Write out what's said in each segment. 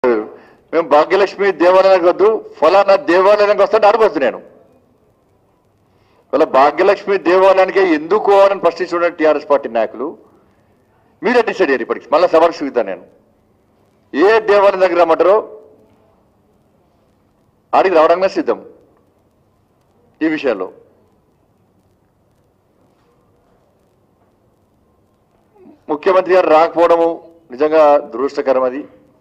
మేము భాగ్యలక్ష్మి దేవాలయానికి వద్దు ఫలానా దేవాలయానికి వస్తుంటే అడగొద్దు నేను ఇలా భాగ్యలక్ష్మి దేవాలయానికి ఎందుకు అని ప్రశ్నించుకున్న టీఆర్ఎస్ పార్టీ నాయకులు మీరే డిసైడ్ అయ్యారు ఇప్పటికి మళ్ళీ సభకు చూద్దాను నేను ఏ దేవాలయం దగ్గర రమ్మంటారో ఆడికి రావడానికి సిద్ధం ఈ విషయంలో ముఖ్యమంత్రి గారు రాకపోవడము నిజంగా దురదృష్టకరం అది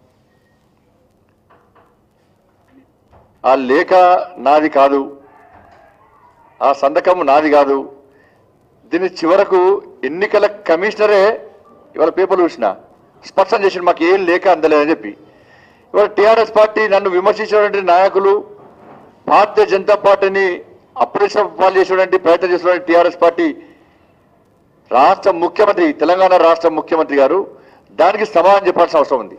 ఆ లేఖ నాది కాదు ఆ సంతకం నాది కాదు దీని చివరకు ఎన్నికల కమిషనరే ఇవాళ పేపర్లు చూసిన స్పష్టం చేసిన మాకు ఏం లేఖ అందలేదని చెప్పి ఇవాళ టీఆర్ఎస్ పార్టీ నన్ను విమర్శించినటువంటి నాయకులు భారతీయ జనతా పార్టీని అప్రదేశం పాలు చేసినటువంటి ప్రయత్నం చేసినటువంటి టీఆర్ఎస్ పార్టీ రాష్ట్ర ముఖ్యమంత్రి తెలంగాణ రాష్ట్ర ముఖ్యమంత్రి గారు దానికి సమాధానం చెప్పాల్సిన అవసరం ఉంది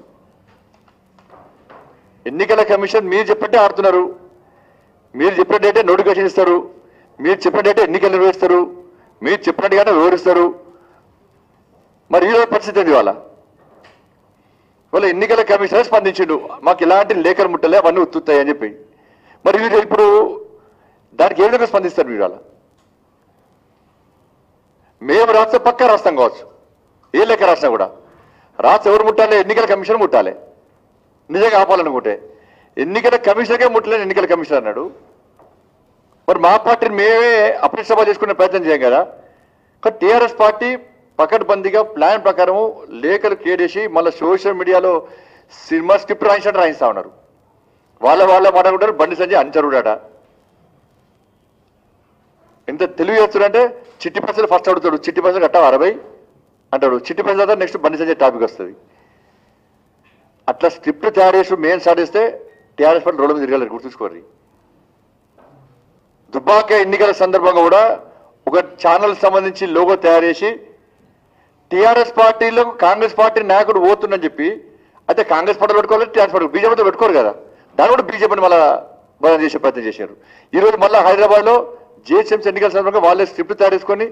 ఎన్నికల కమిషన్ మీరు చెప్పినట్టే ఆడుతున్నారు మీరు చెప్పినట్టయితే నోటిఫికేషన్ ఇస్తారు మీరు చెప్పినట్టయితే ఎన్నికలు నిర్వహిస్తారు మీరు చెప్పినట్టుగానే వివరిస్తారు మరి ఈ రోజు పరిస్థితి ఏంది వాళ్ళ వాళ్ళ ఎన్నికల కమిషనర్ స్పందించిండు మాకు ఇలాంటి లేఖలు ముట్టలే అవన్నీ ఉత్తుతాయి అని చెప్పి మరి వీరు ఇప్పుడు దానికి ఏ విధంగా స్పందిస్తారు మీరు వాళ్ళ మేము రాస్తే పక్కా రాస్తాం కావచ్చు ఏ లెక్క రాసినా కూడా రాస్తే ఎవరు ముట్టాలి ఎన్నికల కమిషన్ ముట్టాలి నిజంగా ఆపాలనుకుంటే ఎన్నికల కమిషనర్కే ముట్టలేని ఎన్నికల కమిషనర్ అన్నాడు మరి మా పార్టీని మేమే అప్రతిష్టభ చేసుకునే ప్రయత్నం చేయం కదా కానీ టీఆర్ఎస్ పార్టీ పకడ్బందీగా ప్లాన్ ప్రకారము లేఖలు కేడేసి మళ్ళీ సోషల్ మీడియాలో సినిమా స్క్రిప్ట్ రాయించినట్టు రాయిస్తా ఉన్నారు వాళ్ళ వాళ్ళ మాట్లాడుకుంటారు బండి సంజయ్ అంచరుడాట ఎంత తెలివి చేస్తున్నాడంటే చిట్టి పైసలు ఫస్ట్ అడుగుతాడు చిట్టి పైసలు కట్టావు అరవై అంటాడు చిట్టి పైసలు తర్వాత నెక్స్ట్ బండి సంజయ్ టాపిక్ వస్తుంది అట్లా స్క్రిప్ట్ తయారు చేసి మెయిన్ స్టార్ట్ చేస్తే టీఆర్ఎస్ పార్టీ రోడ్ల మీద తిరగలేదు గుర్తుంచుకోండి దుబ్బాక ఎన్నికల సందర్భంగా కూడా ఒక ఛానల్ సంబంధించి లోగో తయారు చేసి టీఆర్ఎస్ పార్టీలో కాంగ్రెస్ పార్టీ నాయకుడు పోతుందని చెప్పి అయితే కాంగ్రెస్ పార్టీ పెట్టుకోవాలి టీఆర్ఎస్ పార్టీ బీజేపీతో పెట్టుకోరు కదా దాన్ని కూడా బీజేపీని మళ్ళా బలం చేసే ప్రయత్నం చేశారు ఈరోజు మళ్ళీ హైదరాబాద్లో జేహెచ్ఎంసీ ఎన్నికల సందర్భంగా వాళ్ళే స్క్రిప్ట్ తయారు చేసుకొని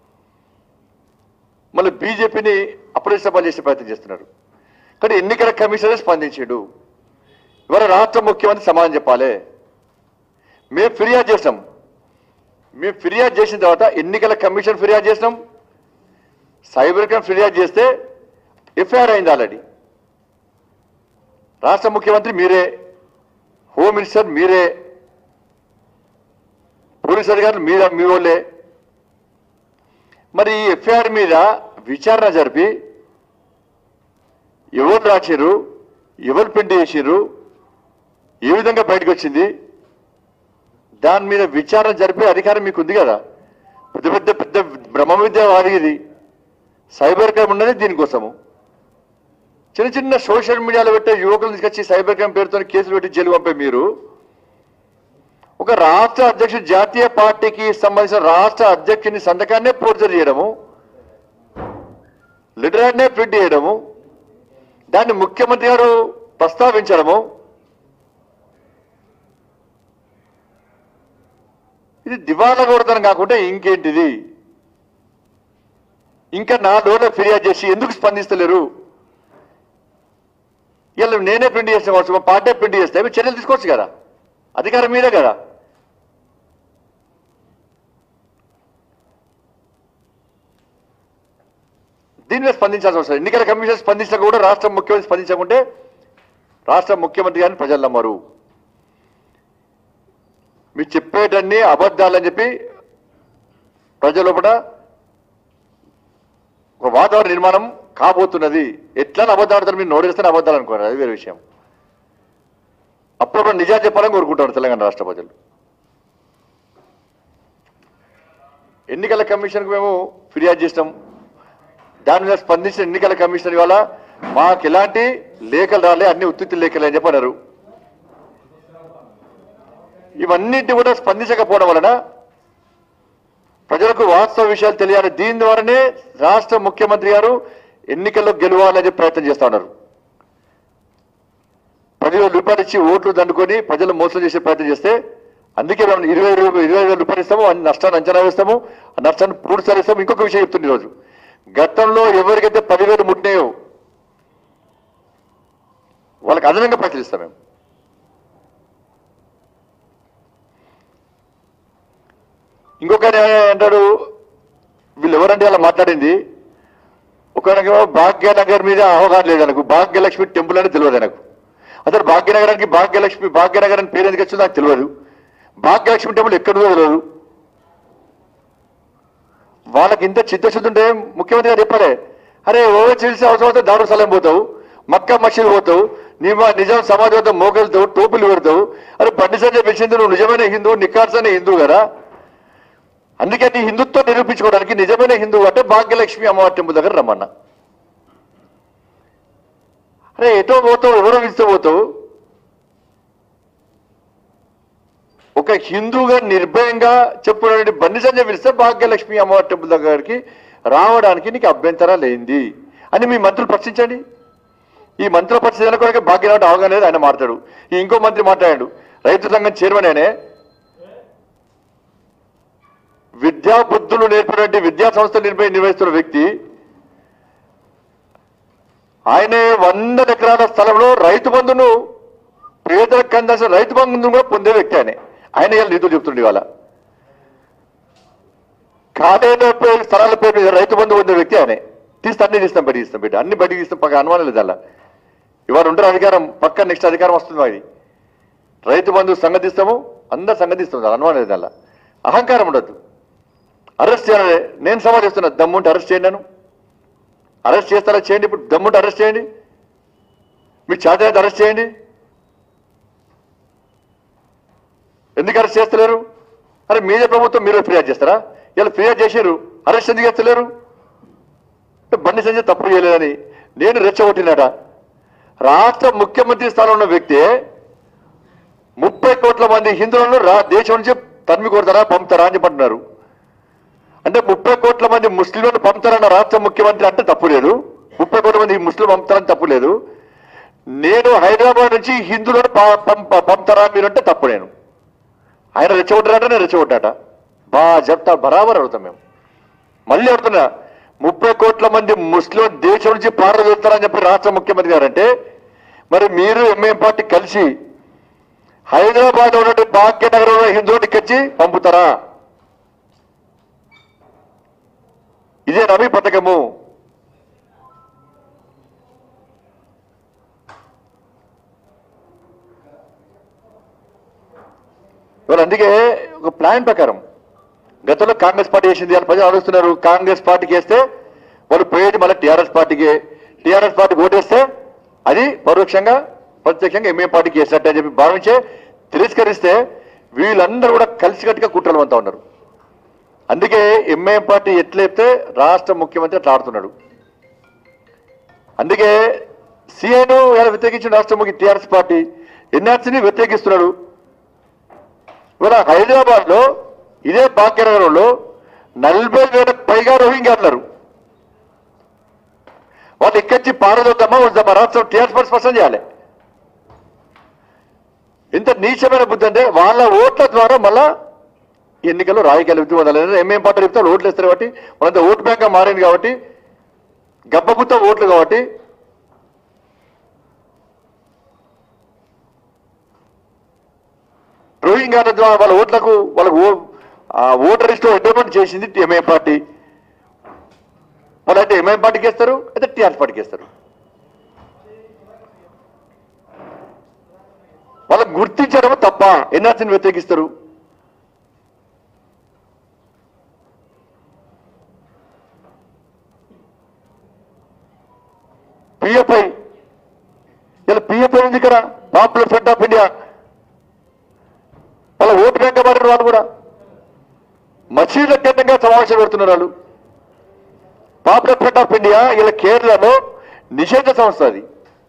మళ్ళీ బీజేపీని అప్రదిష్టపాలు చేసే ప్రయత్నం చేస్తున్నారు కానీ ఎన్నికల కమిషనర్ స్పందించాడు ఇవాళ రాష్ట్ర ముఖ్యమంత్రి సమాధానం చెప్పాలి మేము ఫిర్యాదు చేసినాం మేము ఫిర్యాదు చేసిన తర్వాత ఎన్నికల కమిషన్ ఫిర్యాదు చేసినాం సైబర్ క్రైమ్ ఫిర్యాదు చేస్తే ఎఫ్ఐఆర్ అయింది ఆల్రెడీ రాష్ట్ర ముఖ్యమంత్రి మీరే హోమ్ మినిస్టర్ మీరే పోలీస్ అధికారులు మీద మీ వాళ్ళే మరి ఈ ఎఫ్ఐఆర్ మీద విచారణ జరిపి ఎవరు రాశారు ఎవరు ప్రింట్ చేసారు ఏ విధంగా బయటకు వచ్చింది దాని మీద విచారణ జరిపే అధికారం మీకు ఉంది కదా పెద్ద పెద్ద పెద్ద బ్రహ్మ విద్య వారిది సైబర్ క్రైమ్ ఉన్నది దీనికోసము చిన్న చిన్న సోషల్ మీడియాలో పెట్టే యువకులు తీసుకొచ్చి సైబర్ క్రైమ్ పేరుతో కేసులు పెట్టి జైలు పంపే మీరు ఒక రాష్ట్ర అధ్యక్షుడు జాతీయ పార్టీకి సంబంధించిన రాష్ట్ర అధ్యక్షుని సంతకాన్నే పోర్చర్ చేయడము లిటరాన్నే ప్రింట్ చేయడము దాన్ని ముఖ్యమంత్రి గారు ప్రస్తావించడము ఇది దివాలా కొడతాను కాకుండా ఇంకేంటిది ఇంకా నా డోర్లో ఫిర్యాదు చేసి ఎందుకు స్పందిస్తలేరు ఇలా నేనే ప్రింట్ చేసిన కావచ్చు మా పార్టీ ప్రింట్ చేస్తే మీరు చర్యలు తీసుకోవచ్చు కదా అధికారం మీదే కదా దీని మీద స్పందించాల్సిన అవసరం ఎన్నికల కమిషన్ స్పందించక కూడా రాష్ట్ర ముఖ్యమంత్రి స్పందించకుంటే రాష్ట్ర ముఖ్యమంత్రి గారిని ప్రజలు నమ్మరు మీరు చెప్పేటన్ని అబద్ధాలని చెప్పి ప్రజల కూడా ఒక వాతావరణ నిర్మాణం కాబోతున్నది ఎట్లా అబద్ధాడతారు మీరు నోడిస్తేనే అబద్ధాలు అనుకోరు అది వేరే విషయం అప్పుడప్పుడు నిజాలు చెప్పాలని కోరుకుంటారు తెలంగాణ రాష్ట్ర ప్రజలు ఎన్నికల కమిషన్కు మేము ఫిర్యాదు చేసినాం దాని మీద స్పందించిన ఎన్నికల కమిషన్ ఇవాళ మాకు ఎలాంటి లేఖలు రాలే అన్ని ఉత్తుత్తి లేఖలే అని చెప్పన్నారు ఇవన్నింటి కూడా స్పందించకపోవడం వలన ప్రజలకు వాస్తవ విషయాలు తెలియాలి దీని ద్వారానే రాష్ట్ర ముఖ్యమంత్రి గారు ఎన్నికల్లో గెలవాలని చెప్పి ప్రయత్నం చేస్తా ఉన్నారు పదివేల రూపాయలు ఇచ్చి ఓట్లు దండుకొని ప్రజలు మోసం చేసే ప్రయత్నం చేస్తే అందుకే మేము ఇరవై రూ- ఇరవై వేల రూపాయలు ఇస్తాము అన్ని నష్టాన్ని అంచనా వేస్తాము ఆ నష్టాన్ని పూర్తి చేస్తాము ఇంకొక విషయం చెప్తుంది ఈరోజు గతంలో ఎవరికైతే పదివేలు ముట్టినాయో వాళ్ళకి అదనంగా పైసలు ఇస్తాం మేము ఇంకొక ఆయన అంటాడు వీళ్ళు ఎవరంటే అలా మాట్లాడింది ఒకనకేమో భాగ్యనగర్ మీద అవగాహన లేదు నాకు భాగ్యలక్ష్మి టెంపుల్ అని తెలియదు నాకు అసలు భాగ్యనగరానికి భాగ్యలక్ష్మి భాగ్యనగర్ అని పేరు ఎందుకు వచ్చిందో నాకు తెలియదు భాగ్యలక్ష్మి టెంపుల్ ఎక్కడుందో తెలియదు వాళ్ళకి ఇంత చిత్తశుద్ధి ఉంటే ముఖ్యమంత్రి గారు చెప్పారే అరే ఓ తెలిసి అవసరం అయితే దారు సలం పోతావు మక్క మసీదు పోతావు నీ మా నిజాం సమాజ్ వద్ద మోగలుతావు టోపులు పెడతావు అరే బండి సంజయ్ పిలిచింది నువ్వు నిజమైన హిందూ నిఖార్సైన హిందూ కదా అందుకే నీ హిందుత్వం నిరూపించుకోవడానికి నిజమైన హిందువు అంటే భాగ్యలక్ష్మి అమ్మవారి టెంపుల్ దగ్గర రమ్మన్నా అరే ఎటో పోతావు ఎవరో పిలిస్తే పోతావు ఒక హిందూగా నిర్భయంగా చెప్పుకునే బండి సంజయ్ పిలిస్తే భాగ్యలక్ష్మి అమ్మవారి టెంపుల్ దగ్గరికి రావడానికి నీకు అభ్యంతరాలు ఏంది అని మీ మంత్రులు ప్రశ్నించండి ఈ మంత్రుల పరిస్థితి కొరకు భాగ్యరావు అవగాహన లేదు ఆయన మాట్లాడు ఈ ఇంకో మంత్రి మాట్లాడాడు రైతు సంఘం చైర్మన్ ఆయనే విద్యా బుద్ధులు నేర్పినటువంటి విద్యా సంస్థలు నిర్వహి నిర్వహిస్తున్న వ్యక్తి ఆయనే వంద ఎకరాల స్థలంలో రైతు బంధును పేదలకు అందాల్సిన రైతు బంధును కూడా పొందే వ్యక్తి ఆయన ఆయన ఇవాళ నిధులు చెప్తుండే ఇవాళ ఖాళీల పేరు స్థలాల పేరు మీద రైతు బంధు పొందే వ్యక్తి ఆయనే తీస్తే అన్ని తీస్తాం బయటికి తీస్తాం బిడ్డ అన్ని బయటికి తీస్తాం పక్క అనుమానం లేదు అలా ఇవాళ ఉంటారు అధికారం పక్క నెక్స్ట్ అధికారం వస్తుంది అది రైతు బంధు సంగతి ఇస్తాము అందరు సంగతి ఇస్తాం అనుమానం లేదు అలా అహంకారం ఉండదు అరెస్ట్ చేయాలి నేను సవాల్ చేస్తున్నా దమ్ముంటే అరెస్ట్ చేయండి నన్ను అరెస్ట్ చేస్తారా చేయండి ఇప్పుడు దమ్ముంటే అరెస్ట్ చేయండి మీ చేత అరెస్ట్ చేయండి ఎందుకు అరెస్ట్ చేస్తలేరు అరే మీదే ప్రభుత్వం మీరు ఫిర్యాదు చేస్తారా ఇలా ఫిర్యాదు చేశారు అరెస్ట్ ఎందుకు చేస్తలేరు అంటే బండి సంజయ్ తప్పు చేయలేదని నేను రెచ్చగొట్టినట రాష్ట్ర ముఖ్యమంత్రి స్థానంలో ఉన్న వ్యక్తి ముప్పై కోట్ల మంది హిందువులను రా దేశం నుంచి తరిమి కొడతారా పంపుతారా అని చెప్పంటున్నారు అంటే ముప్పై కోట్ల మంది ముస్లింలను పంపుతారన్న రాష్ట్ర ముఖ్యమంత్రి అంటే తప్పు లేదు ముప్పై కోట్ల మంది ముస్లిం పంపుతారని తప్పు లేదు నేను హైదరాబాద్ నుంచి హిందువులను ప- పంప- పంపుతారా మీరు అంటే తప్పు నేను ఆయన రెచ్చగొట్టారట నేను రెచ్చగొట్టాట బా చెప్తా బరాబర్ అడుగుతాం మేము మళ్ళీ అడుగుతున్నా ముప్పై కోట్ల మంది ముస్లిం దేశం నుంచి పారదోస్తారని చెప్పి రాష్ట్ర ముఖ్యమంత్రి గారు అంటే మరి మీరు ఎంఏం పార్టీ కలిసి హైదరాబాద్ ఉన్నటువంటి భాగ్యనగరంలో హిందువుని కచ్చి పంపుతారా ఇదే రవి పథకము ఇవాళ అందుకే ఒక ప్లాన్ ప్రకారం గతంలో కాంగ్రెస్ పార్టీ చేసింది వాళ్ళు ప్రజలు ఆలోచిస్తున్నారు కాంగ్రెస్ పార్టీకి వేస్తే వాళ్ళు పోయేది మళ్ళీ టీఆర్ఎస్ పార్టీకి టీఆర్ఎస్ పార్టీకి ఓటేస్తే అది పరోక్షంగా ప్రత్యక్షంగా ఎంఏ పార్టీకి వేసినట్టు అని చెప్పి భావించే తిరస్కరిస్తే వీళ్ళందరూ కూడా కలిసికట్టుగా కుట్రలు అంతా ఉన్నారు అందుకే ఎంఐఎం పార్టీ ఎట్లయితే రాష్ట్ర ముఖ్యమంత్రి అట్లా ఆడుతున్నాడు అందుకే సీఏను ఎలా వ్యతిరేకించిన రాష్ట్ర ముఖ్య టీఆర్ఎస్ పార్టీ ఎన్ఆర్సీని వ్యతిరేకిస్తున్నాడు ఇవాళ హైదరాబాద్ లో ఇదే భాగ్యనగరంలో నలభై వేలకు పైగా రోహింగ్యా అన్నారు వాళ్ళు ఇక్కడి పారదొద్దామా వద్దామా రాష్ట్రం టీఆర్ఎస్ పార్టీ స్పష్టం చేయాలి ఇంత నీచమైన బుద్ధి అంటే వాళ్ళ ఓట్ల ద్వారా మళ్ళా ఎన్నికల్లో రాజకీయాలు ఎత్తి వదలేదు ఎంఏం పార్టీ చెప్తే వాళ్ళు ఓట్లు వేస్తారు కాబట్టి వాళ్ళంతా ఓటు బ్యాంక్ మారింది కాబట్టి గబ్బగుత్త ఓట్లు కాబట్టి రోహింగ్యాల ద్వారా వాళ్ళ ఓట్లకు వాళ్ళకు ఓ- ఆ ఓటర్ లిస్ట్ ఎండోమెంట్ చేసింది ఎంఐఎం పార్టీ వాళ్ళైతే ఎంఐఎం పార్టీకి వేస్తారు అయితే టీఆర్ఎస్ పార్టీకి వేస్తారు వాళ్ళకు గుర్తించడం తప్ప ఎన్ఆర్సీని వ్యతిరేకిస్తారు పిఎఫ్ఐ ఇలా పిఎఫ్ఐ ఉంది ఇక్కడ పాపులర్ ఫ్రంట్ ఆఫ్ ఇండియా వాళ్ళ ఓటు బ్యాంక్ మారిన వాళ్ళు కూడా మసీదుల కేంద్రంగా సమావేశం పెడుతున్నారు వాళ్ళు పాపులర్ ఫ్రంట్ ఆఫ్ ఇండియా ఇలా కేరళలో నిషేధ సంస్థ అది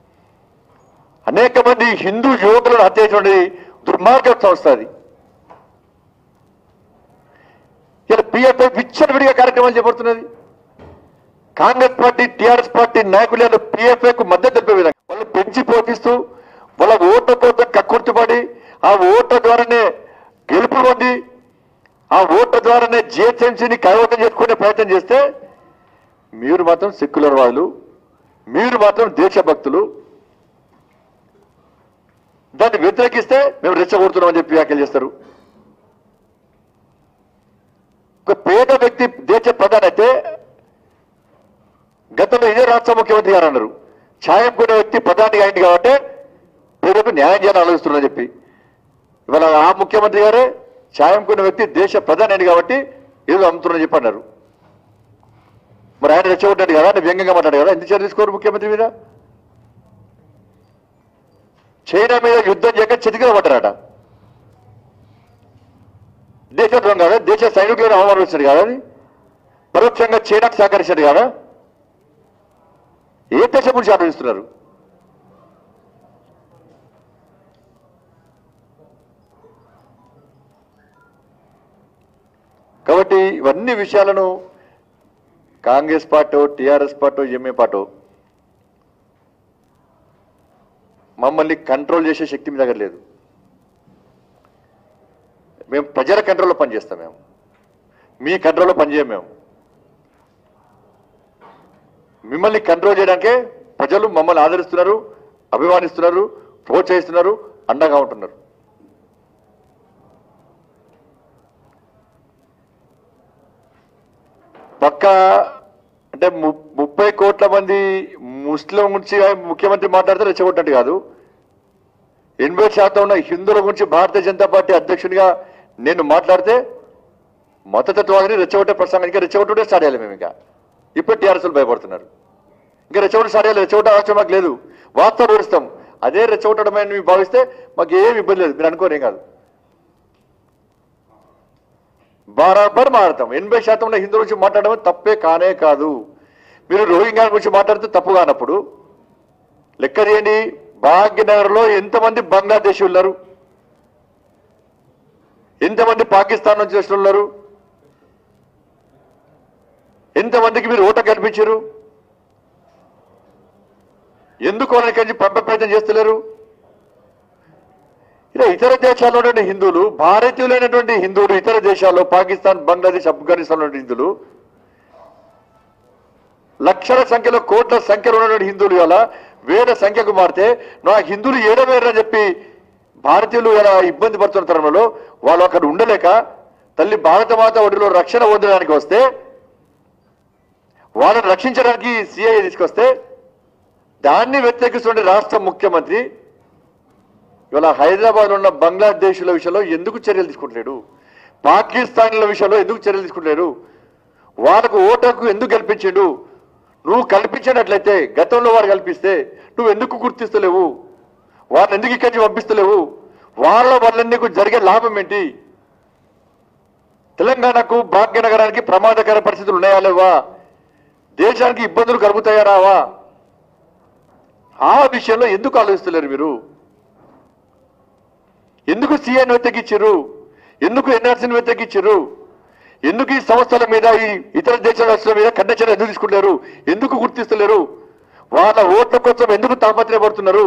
అనేక మంది హిందూ యువకులను హత్య చేసినటువంటి దుర్మార్గ సంస్థ అది ఇలా పిఎఫ్ఐ విచ్చలవిడిగా కార్యక్రమాలు చేపడుతున్నది కాంగ్రెస్ పార్టీ టీఆర్ఎస్ పార్టీ నాయకులు పిఎఫ్ఐ కు మద్దతు తెలిపే విధంగా వాళ్ళు పెంచి పోషిస్తూ వాళ్ళ ఓట్ల కోసం కక్కుర్తిపడి ఆ ఓట్ల ద్వారానే గెలుపు పొంది ఆ ఓట్ల ద్వారానే జిహెచ్ఎంసీని కైవసం చేసుకునే ప్రయత్నం చేస్తే మీరు మాత్రం సెక్యులర్ వాళ్ళు మీరు మాత్రం దేశభక్తులు దాన్ని వ్యతిరేకిస్తే మేము రెచ్చగొడుతున్నామని చెప్పి వ్యాఖ్యలు చేస్తారు ఒక పేద వ్యక్తి దేశ ప్రధాని అయితే గతంలో ఇదే రాష్ట్ర ముఖ్యమంత్రి గారు అన్నారు ఛాయం కొనే వ్యక్తి ప్రధాని అయింది కాబట్టి పేదకు న్యాయం చేయాలని ఆలోచిస్తున్నా చెప్పి ఇవాళ ఆ ముఖ్యమంత్రి గారే ఛాయం కొనే వ్యక్తి దేశ ప్రధాని అయింది కాబట్టి ఏదో అమ్ముతున్నా చెప్పి అన్నారు మరి ఆయన రెచ్చగొట్టాడు కదా ఆయన వ్యంగ్యంగా మాట్లాడు కదా ఎందుకు చర్య తీసుకోరు ముఖ్యమంత్రి మీద చైనా మీద యుద్ధం చేయక చితికిన పడ్డారట దేశద్రోహం కాదా దేశ సైనికులను అవమానించాడు కాదా అది పరోక్షంగా చైనాకు సహకరించాడు కాదా ఏ దేశం గురించి ఆలోచిస్తున్నారు కాబట్టి ఇవన్నీ విషయాలను Congress party TRS party MA party మమ్మల్ని కంట్రోల్ చేసే శక్తి మీ దగ్గర లేదు మేము ప్రజల కంట్రోల్లో పనిచేస్తాం మేము మీ కంట్రోల్లో పనిచేయం మేము మిమ్మల్ని కంట్రోల్ చేయడానికే ప్రజలు మమ్మల్ని ఆదరిస్తున్నారు అభిమానిస్తున్నారు ప్రోత్సహిస్తున్నారు అండగా ఉంటున్నారు పక్క అంటే ము- ముప్పై కోట్ల మంది ముస్లిం గురించి ముఖ్యమంత్రి మాట్లాడితే రెచ్చగొట్టినట్టు కాదు ఎనభై శాతం ఉన్న హిందువుల గురించి భారతీయ జనతా పార్టీ అధ్యక్షునిగా నేను మాట్లాడితే మతతత్వాన్ని రెచ్చగొట్టే ప్రసంగం ఇంకా రెచ్చగొట్టే స్టార్ట్ చేయాలి మేము ఇంకా ఇప్పుడు టీఆర్ఎస్లు భయపడుతున్నారు ఇంకా రెచ్చగొట్టు స్టార్ట్ చేయాలి రెచ్చగొట్టే అవసరం మాకు లేదు వాస్తవం వివరిస్తాం అదే రెచ్చగొట్టడమని మీరు భావిస్తే మాకు ఏం ఇబ్బంది లేదు మీరు అనుకోరేం కాదు బరాబర్ మాడతాం ఎనభై శాతం ఉన్న హిందువుల గురించి మాట్లాడడం తప్పే కానే కాదు మీరు రోహింగ్యా గురించి మాట్లాడితే తప్పు కానప్పుడు లెక్క చేయండి భాగ్యనగర్లో ఎంతమంది బంగ్లాదేశీ ఉన్నారు ఎంతమంది పాకిస్తాన్ నుంచి వచ్చిన ఉన్నారు ఎంతమందికి మీరు ఓట కల్పించారు ఎందుకు వాళ్ళని కలిసి పంప ప్రయత్నం చేస్తలేరు ఇలా ఇతర దేశాల్లో ఉన్న హిందువులు భారతీయులైనటువంటి హిందువులు ఇతర దేశాల్లో పాకిస్తాన్ బంగ్లాదేశ్ ఆఫ్ఘనిస్తాన్ ఉన్న హిందువులు లక్షల సంఖ్యలో కోట్ల సంఖ్యలో ఉన్నటువంటి హిందువులు ఇలా వేల సంఖ్యకు మారితే నా హిందువులు ఏడవేరని చెప్పి భారతీయులు ఇలా ఇబ్బంది పడుతున్న తరుణంలో వాళ్ళు అక్కడ ఉండలేక తల్లి భారతమాత ఒడిలో రక్షణ పొందడానికి వస్తే వాళ్ళని రక్షించడానికి సిఐ తీసుకొస్తే దాన్ని వ్యతిరేకిస్తున్న రాష్ట్ర ముఖ్యమంత్రి ఇవాళ హైదరాబాద్ ఉన్న బంగ్లాదేశీల విషయంలో ఎందుకు చర్యలు తీసుకుంటలేడు పాకిస్తాన్ల విషయంలో ఎందుకు చర్యలు తీసుకుంటలేడు వాళ్ళకు ఓటకు ఎందుకు కల్పించాడు నువ్వు కల్పించినట్లయితే గతంలో వారు కల్పిస్తే నువ్వు ఎందుకు గుర్తిస్తలేవు వారిని ఎందుకు ఇక్కడి నుంచి పంపిస్తలేవు వాళ్ళ వల్ల నీకు జరిగే లాభం ఏంటి తెలంగాణకు భాగ్యనగరానికి ప్రమాదకర పరిస్థితులు ఉన్నాయా లేవా దేశానికి ఇబ్బందులు కలుగుతాయా రావా ఆ విషయంలో ఎందుకు ఆలోచిస్తలేరు మీరు ఎందుకు సీఎన్ వ్యతిరేకించారు ఎందుకు ఎన్ఆర్సీని వ్యతిరేకించారు ఎందుకు ఈ సంస్థల మీద ఈ ఇతర దేశాల రాష్ట్రాల మీద ఖండించడం ఎందుకు తీసుకుంటారు ఎందుకు గుర్తిస్తలేరు వాళ్ళ ఓట్ల కోసం ఎందుకు తాపత్రయపడుతున్నారు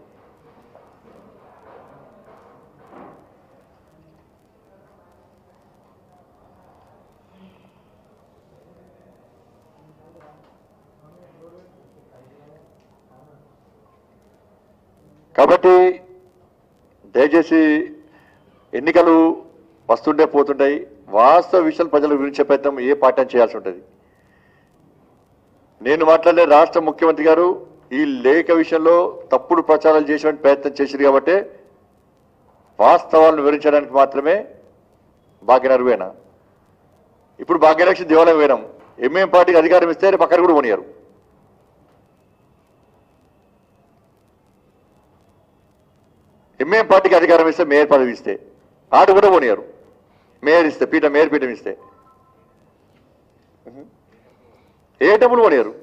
కాబట్టి దయచేసి ఎన్నికలు వస్తుంటే పోతుంటాయి వాస్తవ విషయాలు ప్రజల గురించి ప్రయత్నం ఏ పాఠం చేయాల్సి ఉంటుంది నేను మాట్లాడే రాష్ట్ర ముఖ్యమంత్రి గారు ఈ లేఖ విషయంలో తప్పుడు ప్రచారాలు చేసే ప్రయత్నం చేశారు కాబట్టి వాస్తవాలను వివరించడానికి మాత్రమే భాగ్యనగర్ పోయినా ఇప్పుడు భాగ్యలక్ష్మి దేవాలయం పోయినాం ఎంఏం పార్టీకి అధికారం ఇస్తే రేపు అక్కడ కూడా పోనీయారు ఎంఏం పార్టీకి అధికారం ఇస్తే మేయర్ పదవి ఇస్తే ఆడు కూడా పోనీయారు మేయర్ ఇస్తే పీఠ మేయర్ పీఠం ఇస్తే ఏ డబ్బులు పోనీయారు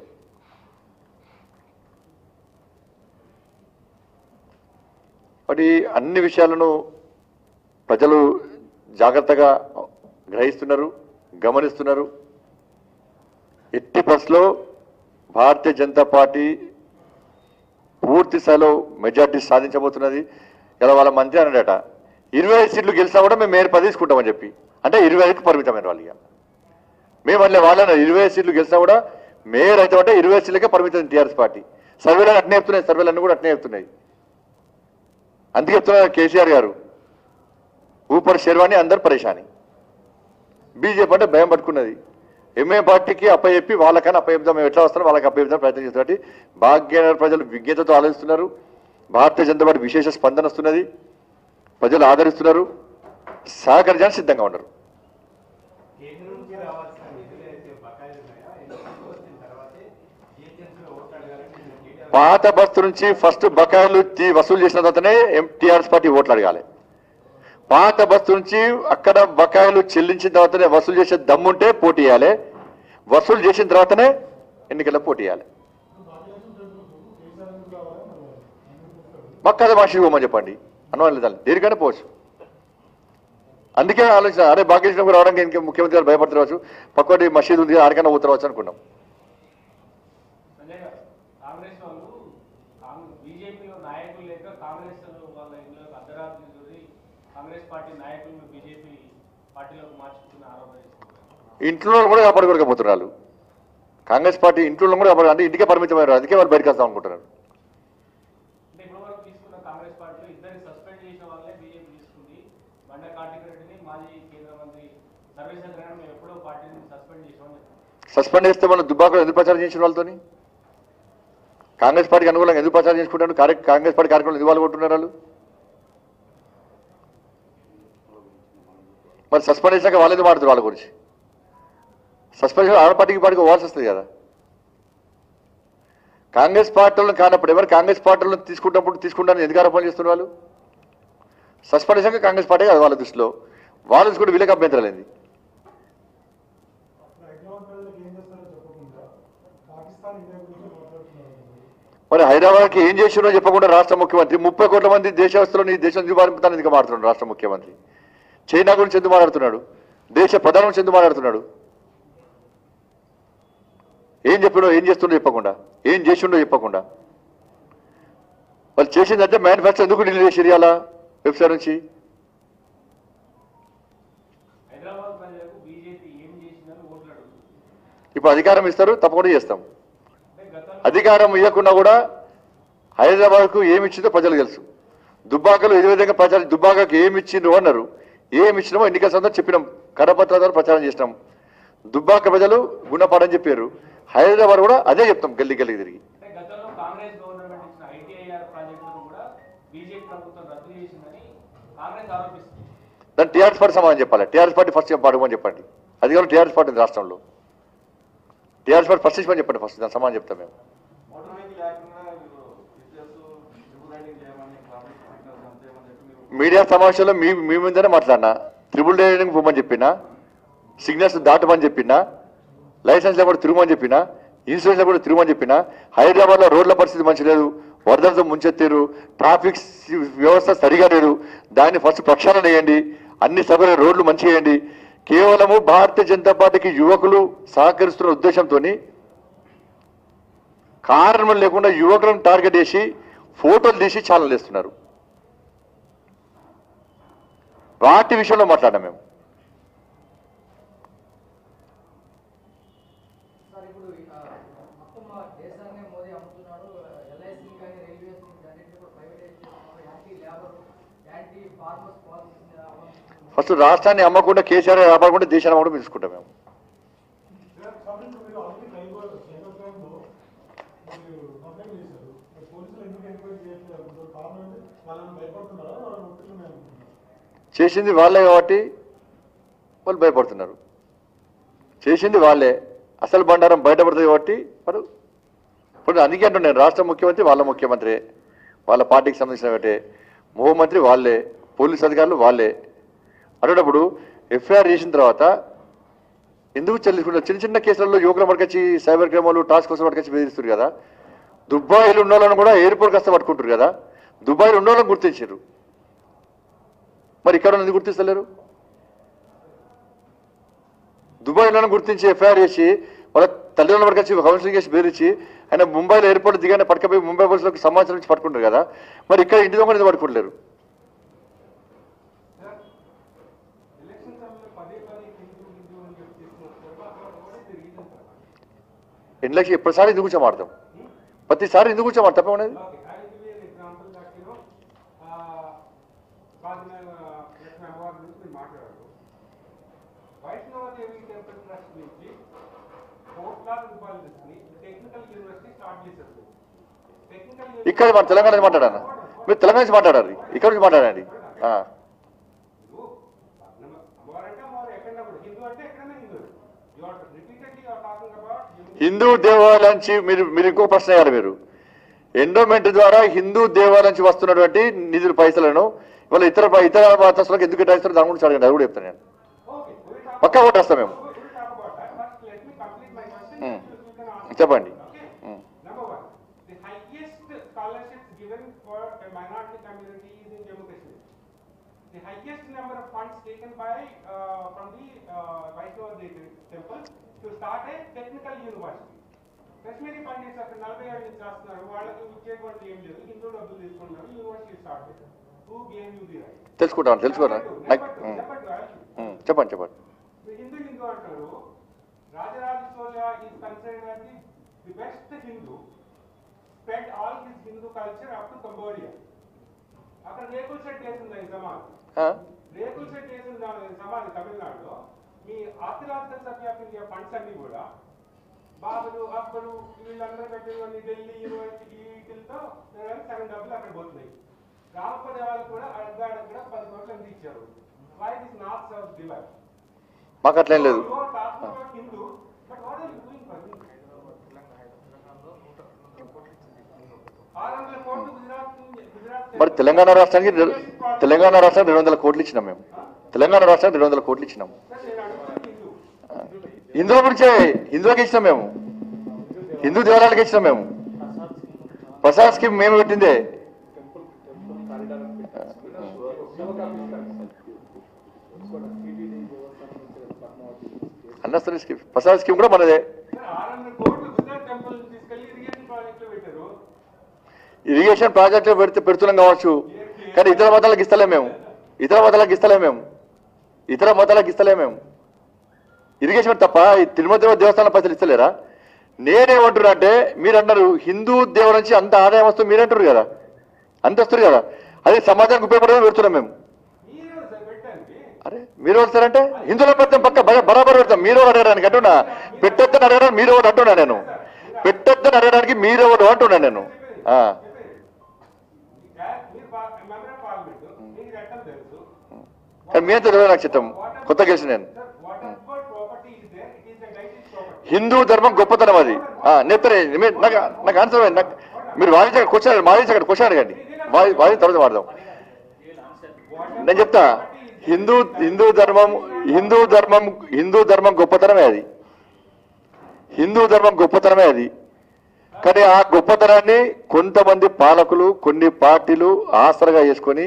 కాబట్టి అన్ని విషయాలను ప్రజలు జాగ్రత్తగా గ్రహిస్తున్నారు గమనిస్తున్నారు ఎట్టి బస్లో భారతీయ జనతా పార్టీ పూర్తి స్థాయిలో మెజార్టీ సాధించబోతున్నది ఇలా వాళ్ళ మంత్రి అన్నాడట ఇరవై ఐదు సీట్లు గెలిచినా కూడా మేము మేయర్ పది తీసుకుంటామని చెప్పి అంటే ఇరవై ఐదుకి పరిమితమైన వాళ్ళు ఇక మేము మళ్ళీ వాళ్ళని ఇరవై ఐదు సీట్లు గెలిచినా కూడా మేయర్ అయితే అంటే ఇరవై ఐదు సీట్లకే పరిమితం టీఆర్ఎస్ పార్టీ సర్వేలు అట్నే చెప్తున్నాయి సర్వేలన్నీ కూడా అట్నే చెప్తున్నాయి అందుకే చెప్తున్నారు కేసీఆర్ గారు ఊపర్ శర్వాణి అందరు పరేషాని బీజేపీ అంటే భయం పట్టుకున్నది ఎంఏ పార్టీకి అప్పచెప్పి వాళ్ళకన్నా అప్పచెప్దాం మేము ఎట్లా వస్తారో వాళ్ళకి అప్పచెప్దాం ప్రయత్నం చేస్తున్నారు కాబట్టి భాగ్యనగర్ ప్రజలు విజ్ఞతతో ఆలోచిస్తున్నారు భారతీయ జనతా పార్టీ విశేష స్పందన వస్తున్నది ప్రజలు ఆదరిస్తున్నారు సహకరించడానికి సిద్ధంగా ఉన్నారు కేంద్రం నుంచి రావాల్సిన నిధులు అయితే బకాయిలు ఉన్నాయా ఎన్నికలు వచ్చిన తర్వాతే జిహెచ్ఎంసీలో ఓట్లు అడగాలని నేను కేటీఆర్ పాత బస్తు నుంచి ఫస్ట్ బకాయిలు తీ- వసూలు చేసిన తర్వాతనే టీఆర్ఎస్ పార్టీ ఓట్లు అడగాలి పాత బస్తు నుంచి అక్కడ బకాయిలు చెల్లించిన తర్వాతనే వసూలు చేసే దమ్ముంటే పోటీ చేయాలి వసూలు చేసిన తర్వాతనే ఎన్నికల్లో పోటీ చేయాలి బక్కాద భాష పోమని చెప్పండి అనుమానం లేదా దేనికైనా పోవచ్చు అందుకే ఆలోచన అరే భాగ్యకృష్ణ రావడానికి ఇంకా ముఖ్యమంత్రి గారు భయపడతారు పక్కటి మసీద్ ఉంది ఆడికైనా పోతారు అనుకున్నాం సంజయ్ గారు కాంగ్రెస్ వాళ్ళు కాంగ్రెస్ బీజేపీలో నాయకులు లేక కాంగ్రెస్ వాళ్ళ ఇంట్లో అర్ధరాత్రి దూరి కాంగ్రెస్ పార్టీ నాయకులను బీజేపీ పార్టీలోకి మార్చుకున్న ఆరోపణ చేస్తున్నారు ఇంట్లో వాళ్ళు కూడా కాపాడుకోలేకపోతున్నారు వాళ్ళు కాంగ్రెస్ పార్టీ ఇంట్లో వాళ్ళని కూడా కాపాడు అంటే ఇంటికే పరిమితమయ్యారు అందుకే వాళ్ళు బయటకు వస్తాం అనుకుంటున్నారు అంటే ఇప్పటి వరకు తీసుకున్న కాంగ్రెస్ పార్టీలో ఇద్దరిని సస్పెండ్ చేసిన వాళ్ళే బీజేపీ తీసుకుంది బండ కార్తిక్ రెడ్డిని మాజీ కేంద్ర మంత్రి సర్వేశ్వర గారిని మేము ఎప్పుడో పార్టీని సస్పెండ్ చేసామని చెప్పారు సస్పెండ్ చేస్తే మన దుబ్బాకలో ఎందుకు ప్రచారం చేసిన వాళ్ళతోని కాంగ్రెస్ పార్టీకి అనుకూలంగా ఎందుకు ప్రచారం చేసుకుంటారు కార్య- కాంగ్రెస్ పార్టీ కార్యక్రమాలు ఎందుకు పాల్గొంటున్నారు వాళ్ళు మరి సస్పెండ్ చేశాక వాళ్ళు ఎందుకు మాట్లాడుతారు వాళ్ళ గురించి సస్పెండ్ చేసిన ఆడ పార్టీకి పార్టీకి పోవాల్సి వస్తుంది కదా కాంగ్రెస్ పార్టీలను కానప్పుడు ఎవరు కాంగ్రెస్ పార్టీలను తీసుకుంటున్నప్పుడు తీసుకుంటారని ఎందుకు ఆరోపణలు చేస్తున్నారు వాళ్ళు సస్పెండ్ చేశాక కాంగ్రెస్ పార్టీ కాదు వాళ్ళ దృష్టిలో వాళ్ళ తీసుకుంటే వీళ్ళకి అభ్యంతరం లేదు హైదరాబాద్ ప్రజలకు ఏం చేస్తారో చెప్పకుండా పాకిస్తాన్ ఇండియా గురించి మాట్లాడుతున్నారు మరి హైదరాబాద్కి ఏం చేసినో చెప్పకుండా రాష్ట్ర ముఖ్యమంత్రి ముప్పై కోట్ల మంది దేశస్తులను ఈ దేశం దివారింపుతాను ఎందుకు మాట్లాడుతున్నాడు రాష్ట్ర ముఖ్యమంత్రి చైనా గురించి ఎందుకు మాట్లాడుతున్నాడు దేశ ప్రధాని గురించి ఎందుకు మాట్లాడుతున్నాడు ఏం చెప్పాడో ఏం చేస్తుండో చెప్పకుండా ఏం చేసిండో చెప్పకుండా వాళ్ళు చేసిందంటే మేనిఫెస్టో ఎందుకు డిలీట్ చేసి ఇవాళ వెబ్సైట్ నుంచి హైదరాబాద్ ప్రజలకు బీజేపీ ఏం చేసిందని ఓట్లు అడుగుతుంది ఇప్పుడు అధికారం ఇస్తారు తప్పకుండా చేస్తాం అంటే గతంలో అధికారం ఇవ్వకుండా కూడా హైదరాబాద్కు ఏమి ఇచ్చిందో ప్రజలకు తెలుసు దుబ్బాకలు ఇదే విధంగా ప్రచారం దుబ్బాకకు ఏమి ఇచ్చిండ్రు అన్నారు ఏమి ఇచ్చినామో ఎన్నికల సందర్భంగా చెప్పినాం కరపత్రాల ద్వారా ప్రచారం చేసినాం దుబ్బాక ప్రజలు గుణపాఠం చెప్పారు హైదరాబాద్ కూడా అదే చెప్తాం గల్లీ గల్లీ తిరిగి అంటే గతంలో కాంగ్రెస్ గవర్నమెంట్ ఇచ్చిన ఐటీఐఆర్ ప్రాజెక్టులను కూడా బీజేపీ ప్రభుత్వం రద్దు చేసిందని కాంగ్రెస్ ఆరోపిస్తుంది దాన్ని టీఆర్ఎస్ పార్టీ సమాధానం చెప్పాలి టీఆర్ఎస్ పార్టీ ఫస్ట్ పాడమని చెప్పండి అది కూడా టీఆర్ఎస్ పార్టీ ఉంది రాష్ట్రంలో టీఆర్ఎస్ పార్టీ ఫస్ట్ ఇచ్చి చెప్పండి ఫస్ట్ దాని సమాధానం చెప్తాం మేము ఓటర్ వెహికల్ లేకుండా మీరు టీచర్స్ ట్రిపుల్ రైడింగ్ చేయమని ట్రాఫిక్ సిగ్నల్స్ అంతేమని చెప్పి మీరు మీడియా సమావేశంలో మీ మీ ముందరే మాట్లాడినా త్రిబుల్ రైడింగ్ పోమని చెప్పినా సిగ్నల్స్ దాటమని చెప్పినా లైసెన్స్ లేకుండా తిరుగుమని చెప్పినా ఇన్సూరెన్స్ లేకుండా తిరుగుమని చెప్పినా హైదరాబాద్లో రోడ్ల పరిస్థితి మంచి లేదు వరదలతో ముంచెత్తారు ట్రాఫిక్ సి- వ్యవస్థ సరిగా లేదు దాన్ని ఫస్ట్ ప్రక్షాళన చేయండి అన్ని సభల రోడ్లు మంచి చేయండి కేవలము భారతీయ జనతా పార్టీకి యువకులు సహకరిస్తున్న ఉద్దేశంతో కారణం లేకుండా యువకులను టార్గెట్ చేసి ఫోటోలు తీసి ఛానల్ వేస్తున్నారు వాటి విషయంలో మాట్లాడాం మేము సార్ ఇప్పుడు ఆ, మొత్తం మా దేశాన్ని మోదీ అమ్ముతున్నాడు ఎల్ఐసి కానీ రైల్వేస్ అన్నింటినీ కూడా ప్రైవేటైజ్ చేస్తున్నారు యాంటీ లేబర్ యాంటీ ఫార్మర్స్ పాలసీని అవలంబిస్తున్నారు ఫస్ట్ రాష్ట్రాన్ని అమ్మకుండా కేసీఆర్ కాపాడకుండా దేశాన్ని అమ్మకుండా తీసుకుంటాం మేము కాబట్టి మీరు ఆల్రెడీ సైబర్ సైబర్ క్రైమ్లో మీరు కంప్లైంట్ చేశారు మరి పోలీసులు ఎందుకు ఎంక్వైరీ చేయట్లేదు అనుకుంటారు కారణం ఏంటి వాళ్ళని భయపడుతున్నారా వాళ్ళని ఒత్తిడి అనుకుంటున్నారు చేసింది వాళ్ళే కాబట్టి వాళ్ళు భయపడుతున్నారు చేసింది వాళ్ళే అసలు బండారం బయటపడుతుంది కాబట్టి వారు ఇప్పుడు అందుకే అంటున్నాను రాష్ట్ర ముఖ్యమంత్రి వాళ్ళ ముఖ్యమంత్రి వాళ్ళ పార్టీకి సంబంధించిన ఒకటే ముఖ్యమంత్రి వాళ్ళే పోలీస్ అధికారులు వాళ్ళే అటువంటిప్పుడు ఎఫ్ఐఆర్ చేసిన తర్వాత ఎందుకు చెల్లించుకుంటారు చిన్న చిన్న కేసులలో యువకుల పట్టుకొచ్చి సైబర్ క్రైమ్లు టాస్క్ ఫోర్స్ పట్టుకొచ్చి బెదిరిస్తారు కదా దుబాయ్లో ఉన్న వాళ్ళని కూడా ఎయిర్పోర్ట్ కాస్త పట్టుకుంటారు కదా దుబాయ్లో ఉన్న వాళ్ళని గుర్తించారు మరి ఇక్కడ ఎందుకు గుర్తిస్తలేరు దుబాయ్ ఉన్న గుర్తించి ఎఫ్ఐఆర్ చేసి వాళ్ళ తల్లిదండ్రుల వరకు వచ్చి కౌన్సిలింగ్ చేసి బెదిరించి ఆయన ముంబైలో ఎయిర్పోర్ట్ దిగానే పట్టుకపోయి ముంబై పోలీసులకు సమాచారం నుంచి పట్టుకుంటారు కదా మరి ఇక్కడ ఇంటి దొంగ ఎందుకు పట్టుకుంటలేరు ఎలక్షన్ సమయంలో పదే పదే కింది కింది అని చెప్పి తీసుకొస్తారు అక్కడ కూడా రీజన్ ఎన్ని లక్షలు ఎప్పటిసారి ఎందుకు కూర్చోమాడతాం ప్రతిసారి ఎందుకు కూర్చోమాడతాం అనేది okay I give an example that you know Bhagyanagar Lakshmi అమ్మవారి గురించి మీరు మాట్లాడారు వైష్ణవదేవి టెంపుల్ ట్రస్ట్ నుంచి కోట్లాది రూపాయలు తీసుకుని టెక్నికల్ యూనివర్సిటీ స్టార్ట్ చేశారు టెక్నికల్ ఇక్కడ మన తెలంగాణ నుంచి మాట్లాడాను మీరు తెలంగాణ నుంచి మాట్లాడారు ఇక్కడ నుంచి మాట్లాడండి ఆ. అమ్మవారంటే అమ్మవారు ఎక్కడన్నా కూడా హిందూ అంటే ఎక్కడైనా Hindu you are repeatedly you are talking about Hindu దేవాలయం నుంచి మీరు మీరు ఇంకో ప్రశ్న అయ్యారు మీరు ఎండోమెంట్ ద్వారా హిందూ దేవాలయం నుంచి వస్తున్నటువంటి నిధుల పైసలను ఇవాళ ఇతర ఇతర మతస్థులకు ఎందుకు కేటాయిస్తారో దాని గురించి అడగండి అది కూడా చెప్తాను నేను ఓకే we will talk పక్కా కొట్టేస్తాం మేము we will talk about that but let me complete my question Hmm. you you can answer చెప్పండి okay Hmm. number one the highest scholarships given for a minority community is in Jammu Kashmir the highest number of funds taken by uh, from the uh, Vaishnava Devi temple to start a technical university. Kashmiri Pandits అక్కడ నలభై ఏళ్ళ నుంచి రాస్తున్నారు వాళ్ళకి ఇచ్చేటువంటి ఏం లేదు హిందూ డబ్బులు తీసుకుంటున్నారు యూనివర్సిటీ స్టార్ట్ చేశారు who gave you the right తెలుసుకుంటాను తెలుసుకున్నాను నాకు ఉమ్, ఉమ్, చెప్పండి చెప్పండి హిందూ హిందూ అంటారు Rajaraja Chola is considered as the the best Hindu spread all his Hindu culture up to Cambodia అక్కడ రేకుల సెట్ వేసింది ఈ సమాధి ఆ? రేకుల సెట్ వేసిన దాని సమాధి తమిళనాడులో మీ archaeological survey of India funds అన్ని కూడా బాబులు అబ్బలు వీళ్ళందరూ పెట్టినవన్నీ ఢిల్లీ యూనివర్సిటీ వీటితో సగం డబ్బులు అక్కడ పోతున్నాయి రామప్ప దేవాలు కూడా అడగడ పది కోట్లు ఎంత ఇచ్చారు why this not serve divide మాకు అట్లేం లేదు You are talking about Hindu, but what are you doing for Hindu? ఆరు వందల కోట్లు గుజరాత్ నుంచి- గుజరాత్ మరి తెలంగాణ రాష్ట్రానికి రె- తెలంగాణ రాష్ట్రానికి రెండు వందల కోట్లు ఇచ్చినాం మేము తెలంగాణ రాష్ట్రానికి రెండు వందల కోట్లు ఇచ్చినాం సార్, నేను అడుగుతుంది హిందూ హిందువుల గురించే హిందువులకి ఇచ్చినాం మేము హిందూ దేవాలయాలకి ఇచ్చినాం మేము ప్రసాద్ స్కీమ్ మేము పెట్టిందే అన్నస్తరి స్కీమ్ ప్రసాద్ స్కీమ్ కూడా మనదే సార్, ఆరు వందల కోట్లు గుజరాత్ టెంపుల్ నుంచి తీసుకెళ్లి ఇరిగేషన్ ప్రాజెక్ట్ లో పెట్టారు ఇరిగేషన్ ప్రాజెక్టులు పెడితే పెడుతున్నాం కావచ్చు కానీ ఇతర మతాలకు ఇస్తలేం మేము ఇతర మతాలకు ఇస్తలేం మేము ఇతర మతాలకు ఇస్తలేం మేము ఇరిగేషన్ తప్ప ఈ తిరుమల దేవస్థానం పైసలు ఇస్తలేరా నేనేమంటున్నా అంటే మీరు అన్నారు హిందూ దేవుడు నుంచి అంత ఆదాయం వస్తుంది మీరు అంటారు కదా అంత వస్తుంది కదా అది సమాజానికి ఉపయోగపడదని పెడుతున్నాం మేము మీరు సార్ పెట్టండి అరే మీరు వస్తారంటే హిందువుల పెడతాం పక్క బర- బరాబర్ పెడతాం మీరు ఎవరు అడగడానికి అంటున్నా పెట్టొద్దని అడగడానికి మీరు ఎవరు అంటున్నా నేను పెట్టొద్దని అడగడానికి మీరు ఎవరు అంటున్నా నేను ఆ. చెప్పండి మీరు మెంబర్ ఆఫ్ పార్లమెంట్ మీకు చట్టం తెలుసు కానీ మీ అంత తెలియదు నాకు చిత్తం కొత్త గెలిచి నేను sir whatever property is there it is the deity's property Hindu ధర్మం గొప్పతనం అది ఆ, నేతనే మీ- నాకు నాకు ఆన్సర్ ఇవ్వండి. నాకు మీరు వాదించండి క్వశ్చన్ వాదించండి క్వశ్చన్ అడగండి వాది వాది తర్వాత వాడదాం నేను చెప్తా హిందూ హిందూ ధర్మం హిందూ ధర్మం హిందూ ధర్మం గొప్పతనమే అది హిందూ ధర్మం గొప్పతనమే అది కానీ ఆ గొప్పతనాన్ని కొంతమంది పాలకులు కొన్ని పార్టీలు ఆసరగా చేసుకొని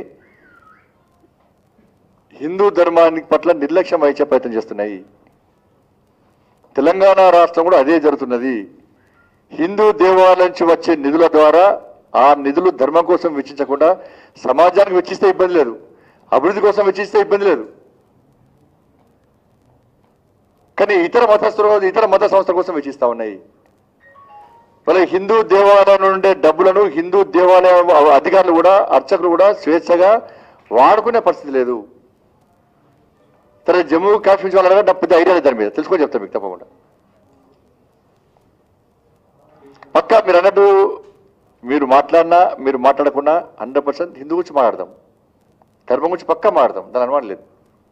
హిందూ ధర్మానికి పట్ల నిర్లక్ష్యం వహించే ప్రయత్నం చేస్తున్నాయి తెలంగాణ రాష్ట్రం కూడా అదే జరుగుతున్నది హిందూ దేవాలయం నుంచి వచ్చే నిధుల ద్వారా ఆ నిధులు ధర్మం కోసం వెచ్చించకుండా సమాజానికి వెచ్చిస్తే ఇబ్బంది లేదు అభివృద్ధి కోసం వెచ్చిస్తే ఇబ్బంది లేదు కానీ ఇతర మతస్థులు ఇతర మత సంస్థల కోసం వెచ్చిస్తా ఉన్నాయి మరి హిందూ దేవాలయం నుండే డబ్బులను హిందూ దేవాలయ అధికారులు కూడా అర్చకులు కూడా స్వేచ్ఛగా వాడుకునే పరిస్థితి లేదు సరే జమ్మూ కాశ్మీర్ వాళ్ళగా నాకు పెద్ద ఐడియా లేదు దాని మీద తెలుసుకొని చెప్తాను మీకు తప్పకుండా పక్కా మీరు అన్నట్టు మీరు మాట్లాడినా మీరు మాట్లాడకుండా హండ్రెడ్ పర్సెంట్ హిందూ గురించి మాట్లాడదాం ధర్మం గురించి పక్కా మాట్లాడదాం దాని అనుమానం లేదు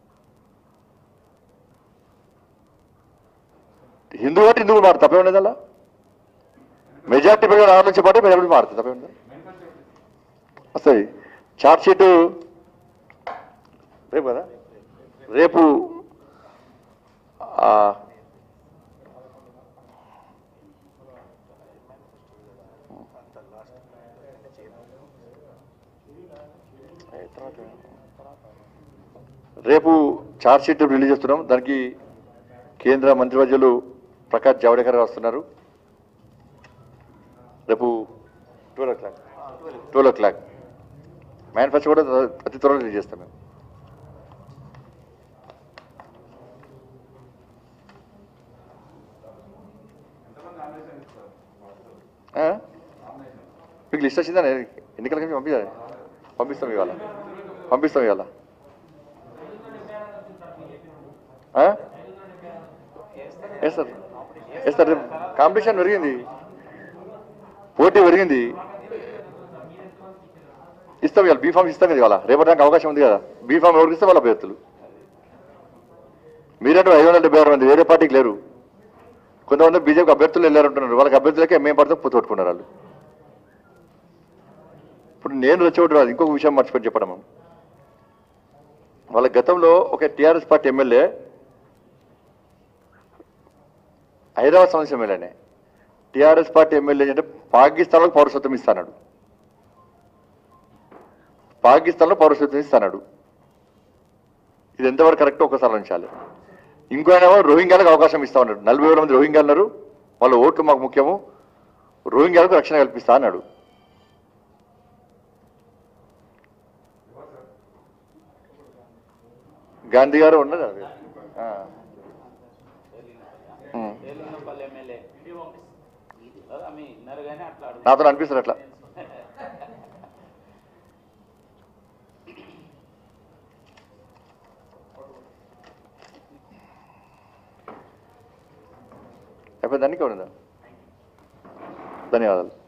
హిందూ అంటే హిందూ మాట్లాడు తప్పే ఉండదు అలా మెజార్టీ ప్రజలు ఆలోచించే పాటు మెజార్టీ మారుతుంది తప్పే ఉండదు వస్తుంది చార్ట్ షీటు రేపు కదా రేపు ఆ, రేపు చార్జ్ షీట్ రిలీజ్ చేస్తున్నాం దానికి కేంద్ర మంత్రివర్యులు ప్రకాష్ జావడేకర్ గారు వస్తున్నారు రేపు twelve o'clock twelve o'clock manifesto కూడా అతి త్వరలో రిలీజ్ చేస్తాం మేము ఆ? మీకు లిస్ట్ వచ్చిందా ఎన్నికల కమిషన్ పంపించాలి పంపిస్తాం ఇవాళ పంపిస్తాం ఇవాళ ఆ? వేస్తారు వేస్తారు కాంపిటీషన్ పెరిగింది పోటీ పెరిగింది ఇస్తాం ఇవాళ బీఫామ్ ఇస్తాం కదా ఇవాళ రేపటి అవకాశం ఉంది కదా బీఫామ్ ఎవరికి ఇస్తే వాళ్ళ అభ్యర్థులు మీరంటూ ఐదు వందల డెబ్బై ఆరు మంది వేరే పార్టీకి లేరు కొంతమంది బీజేపీ అభ్యర్థులు వెళ్ళారంటున్నారు వాళ్ళకి అభ్యర్థులకే మేము పడితే పొత్తుకుంటున్నారు వాళ్ళు ఇప్పుడు నేను రెచ్చగొట్టు రాదు ఇంకొక విషయం మర్చిపోయి చెప్పడం వాళ్ళ గతంలో ఒక టీఆర్ఎస్ పార్టీ ఎమ్మెల్యే హైదరాబాద్ సంబంధించిన ఎమ్మెల్యేనే టీఆర్ఎస్ పార్టీ ఎమ్మెల్యే అంటే పాకిస్తాన్లో పౌరసత్వం ఇస్తాడు పాకిస్తాన్లో పౌరసత్వం ఇస్తాడు ఇది ఎంతవరకు కరెక్ట్ ఒకసారి ఆలోచించాలి ఇంకో ఆయన ఏమో రోహింగ్యాలకు అవకాశం ఇస్తా ఉన్నాడు నలభై వేల మంది రోహింగ్యాలు ఉన్నారు వాళ్ళ ఓట్లు మాకు ముఖ్యము రోహింగ్యాలకు రక్షణ కల్పిస్తా అన్నాడు గాంధీ గారు ఉన్నది అది ఆ. ఉమ్. ఏలుగున్నపల్లి ఎమ్మెల్యే ఇంటికి పంపిస్తుంది ఆమె విన్నారు కానీ అట్లా అడుగు నాతో అనిపిస్తుంది అట్లా అయిపోయింది దానికి ఉందా ధన్యవాదాలు